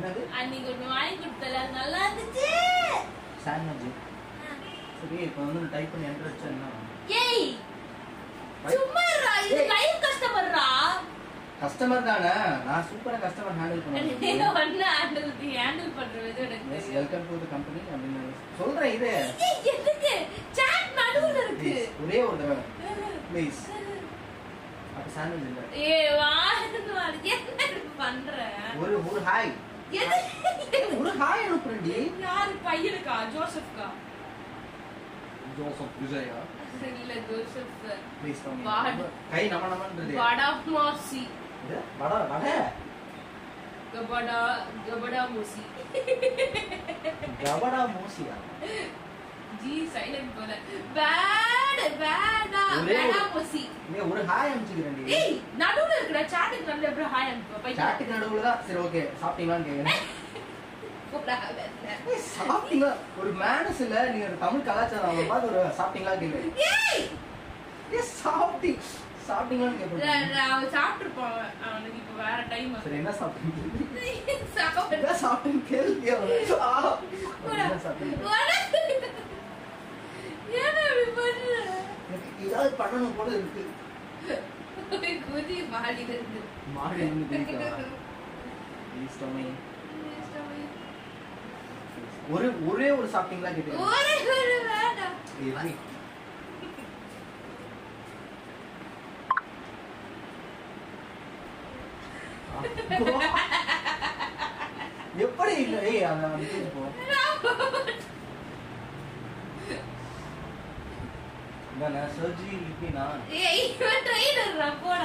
என்னது அன்னைக்கு ஒண்ணு வாங்கி கொடுத்தல அது நல்லா இருந்துச்சு சாண்ட்விச் சரி இப்போ வந்து டைப் பண்ணி என்ட்ரு வச்சா என்ன ஏய் சும்மா இருடா இது ஏய். லைவ் கஸ்டமர்ரா கஸ்டமர் தானே நான் சூப்பரா கஸ்டமர் ஹேண்டில் பண்ணுவேன் ஒன்னு ஹேண்டில் ஹேண்டில் பண்ற விதம் எனக்கு எஸ் தெரியும். வெல்கம் டு தி கம்பெனி அப்படின்னு சொல்றேன் இது ஏய், எதுக்கு சாட் நடுவுல இருக்கு Please, ஒரே ஒரு தடவை ப்ளீஸ் அப்ப சாண்ட்விச் இல்ல ஏ வான்னு வாடு என்ன இப்படி பண்ற ஒரு ஒரு ஹாய் எது ஒரு ஹாய் அனுப்புறேன்டி யாரு பையனுக்கா ஜோசப்கா ஜோசப் விஜயா இல்ல ஜோசப் ப்ளீஸ் வாடு. கை நம நமன்றது வடா மாசி இது வட வட கபடா கபடா மூசி கவடா மோசியா ஜி சைலண்ட் போல பேட் பேடா ஒரே ஒரு- பேடா மூசி நீ ஒரு ஹாய் அனுப்பிச்சுக்கிறேன்டி ஏய் நடுவுல இருக்குடா சாட்டுக்கு நடுவுல எப்படி ஹாய் அனுப்பு பையன் சாட்டுக்கு நடுவுல தான் சரி ஓகே சாப்பிட்டீங்களான்னு கேக்குறேன் போடா, வேற. ஏய், சாப்பிட்டீங்களா ஒரு மேனஸ் இல்ல நீங்க ஒரு தமிழ் கலாச்சாரம் அவங்க பார்த்து ஒரு சாப்பிட்டீங்களா கேளு ஏய் ஏ சாப்பிட்டி சாப்பிட்டீங்களான்னு ர- கேட்பேன் ர- அவன் சாப்பிட்டுருப்பான் அவனுக்கு இப்ப வேற டைம் சரி என்ன சாப்பிட்டீங்க சாப்பிடு என்ன சாப்பிட்டேன்னு கேள்வி அவன். ஆ, என்ன சாப்பிட்டீங்க ஏன்னா இப்படி பண்ற எனக்கு ஏதாவது பண்ணணும் போல இருக்கு குதி மாடி இருந்து மாடு இருந்து குதிக்கவா? Please tell me. ஒரு ஒரே ஒரு சாப்பிட்டீங்களா கேட்டேன் ஒரே ஒரு வேண்டாம் எப்படி? எப்படி இல்ல ஏய் அத வந்து போ இந்தானே சர்ஜரி இப்படினா ஏய் இவன் ட்ரெயினர் போடா